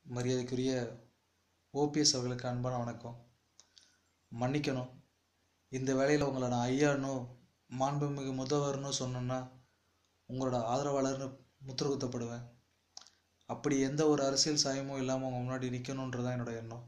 மரியாதைக்குரிய ஓபிஎஸ் அவர்களுக்கு அன்பான வணக்கம் மன்னிக்கணும் இந்த வேலையில் உங்களை நான் ஐயானோ மாண்புமிகு முதல்வர்னு சொன்னேன்னா உங்களோட ஆதரவாளர்னு முத்திர குத்தப்படுவேன் அப்படி எந்த ஒரு அரசியல் சாயமும் இல்லாமல் உங்கள் முன்னாடி நிற்கணுன்றதான் என்னோட எண்ணம்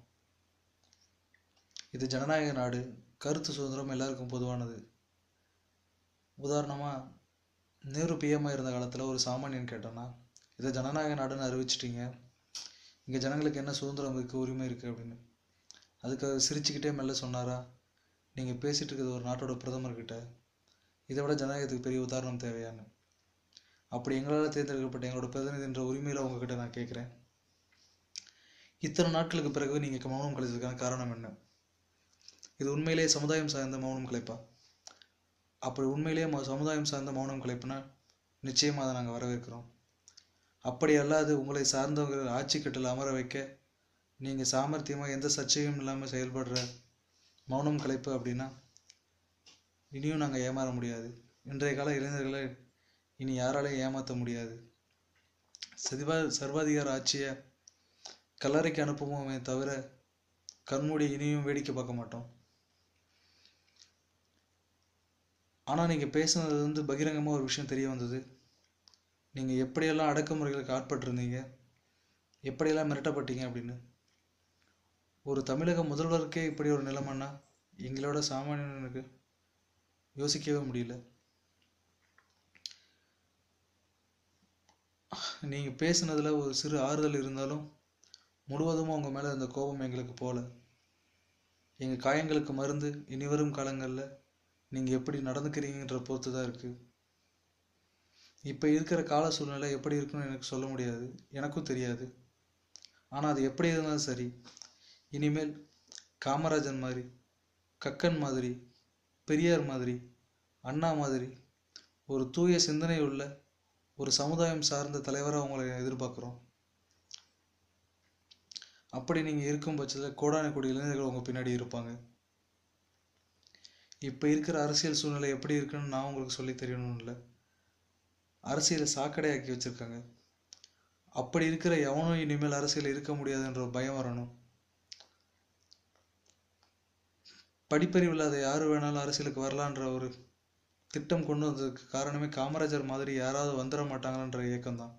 இது ஜனநாயக நாடு கருத்து சுதந்திரம் எல்லாருக்கும் பொதுவானது உதாரணமாக நேரு பிஎம்மாக இருந்த காலத்தில் ஒரு சாமானியன் கேட்டோன்னா இதை ஜனநாயக நாடுன்னு அறிவிச்சிட்டீங்க இங்கே ஜனங்களுக்கு என்ன சுதந்திரம் இருக்குது உரிமை இருக்குது அப்படின்னு அதுக்கு அவர் சிரிச்சுக்கிட்டே மெல்ல சொன்னாரா நீங்கள் பேசிகிட்டு இருக்கிறது ஒரு நாட்டோட பிரதமர்கிட்ட இதை விட ஜனநாயகத்துக்கு பெரிய உதாரணம் தேவையான்னு அப்படி எங்களால் தேர்ந்தெடுக்கப்பட்ட எங்களோட பிரதிநிதின்ற உரிமையில் உங்ககிட்ட நான் கேட்குறேன் இத்தனை நாட்களுக்கு பிறகு நீங்கள் மௌனம் கலைச்சதுக்கான காரணம் என்ன இது உண்மையிலேயே சமுதாயம் சார்ந்த மௌனம் கலைப்பா அப்படி உண்மையிலேயே ம- சமுதாயம் சார்ந்த மௌனம் கலைப்புனா நிச்சயமாக அதை நாங்கள் வரவேற்கிறோம் அப்படி அல்லாது உங்களை சார்ந்தவங்க ஆட்சி கட்டில் அமர வைக்க நீங்கள் சாமர்த்தியமாக எந்த சர்ச்சையும் இல்லாமல் செயல்படுற மௌனம் கலைப்பு அப்படின்னா இனியும் நாங்கள் ஏமாற முடியாது இன்றைய கால இளைஞர்களை இனி யாராலையும் ஏமாற்ற முடியாது சதிவா சர்வாதிகார ஆட்சியை கல்லறைக்கு அனுப்புவோமே தவிர கண்மூடி இனியும் வேடிக்கை பார்க்க மாட்டோம் ஆனால் நீங்கள் பேசுனது வந்து பகிரங்கமாக ஒரு விஷயம் தெரிய வந்தது நீங்கள் எப்படியெல்லாம் அடக்குமுறைகளுக்கு ஆட்பட்டிருந்தீங்க எப்படியெல்லாம் மிரட்டப்பட்டீங்க அப்படின்னு ஒரு தமிழக முதல்வருக்கே இப்படி ஒரு நிலைமைன்னா எங்களோட சாமானியனுக்கு யோசிக்கவே முடியல நீங்கள் பேசுனதில் ஒரு சிறு ஆறுதல் இருந்தாலும் முழுவதும் உங்கள் மேலே அந்த கோபம் எங்களுக்கு போல எங்கள் காயங்களுக்கு மருந்து இனி வரும் காலங்களில் நீங்கள் எப்படி நடந்துக்கிறீங்கன்ற பொறுத்து தான் இருக்குது இப்போ இருக்கிற கால சூழ்நிலை எப்படி இருக்குன்னு எனக்கு சொல்ல முடியாது எனக்கும் தெரியாது ஆனால் அது எப்படி இருந்தாலும் சரி இனிமேல் காமராஜன் மாதிரி கக்கன் மாதிரி பெரியார் மாதிரி அண்ணா மாதிரி ஒரு தூய சிந்தனை உள்ள ஒரு சமுதாயம் சார்ந்த தலைவராக உங்களை எதிர்பார்க்குறோம் அப்படி நீங்கள் இருக்கும் பட்சத்தில் கோடான கோடி இளைஞர்கள் உங்கள் பின்னாடி இருப்பாங்க இப்போ இருக்கிற அரசியல் சூழ்நிலை எப்படி இருக்குன்னு நான் உங்களுக்கு சொல்லி தெரியணும்னு இல்லை அரசியலை சாக்கடையாக்கி வச்சுருக்காங்க அப்படி இருக்கிற எவனும் இனிமேல் அரசியல் இருக்க முடியாதுன்ற ஒரு பயம் வரணும் படிப்பறிவு இல்லாத யார் வேணாலும் அரசியலுக்கு வரலான்ற ஒரு திட்டம் கொண்டு வந்ததுக்கு காரணமே காமராஜர் மாதிரி யாராவது வந்துட மாட்டாங்கன்ற இயக்கம்தான்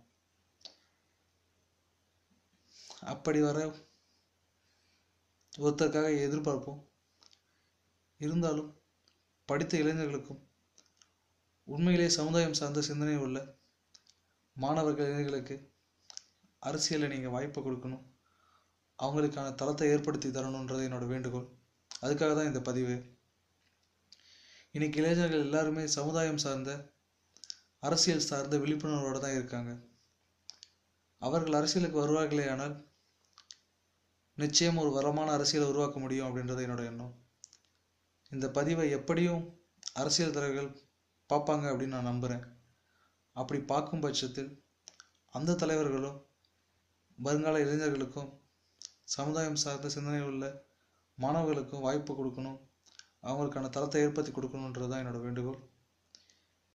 அப்படி வர ஒருத்தருக்காக எதிர்பார்ப்போம் இருந்தாலும் படித்த இளைஞர்களுக்கும் உண்மையிலே சமுதாயம் சார்ந்த சிந்தனை உள்ள மாணவர்கள் இளைஞர்களுக்கு அரசியலில் நீங்கள் வாய்ப்பை கொடுக்கணும் அவங்களுக்கான தளத்தை ஏற்படுத்தி தரணுன்றது என்னோட வேண்டுகோள் அதுக்காக தான் இந்த பதிவு இன்னைக்கு இளைஞர்கள் எல்லாருமே சமுதாயம் சார்ந்த அரசியல் சார்ந்த விழிப்புணர்வோடு தான் இருக்காங்க அவர்கள் அரசியலுக்கு வருவார்களே ஆனால் நிச்சயம் ஒரு வளமான அரசியலை உருவாக்க முடியும் அப்படின்றது என்னோட எண்ணம் இந்த பதிவை எப்படியும் அரசியல் தலைவர்கள் பார்ப்பாங்க அப்படின்னு நான் நம்புகிறேன் அப்படி பார்க்கும் பட்சத்தில் அந்த தலைவர்களும் வருங்கால இளைஞர்களுக்கும் சமுதாயம் சார்ந்த சிந்தனை உள்ள மாணவர்களுக்கும் வாய்ப்பு கொடுக்கணும் அவங்களுக்கான தளத்தை ஏற்படுத்தி கொடுக்கணுன்றது தான் என்னோட வேண்டுகோள்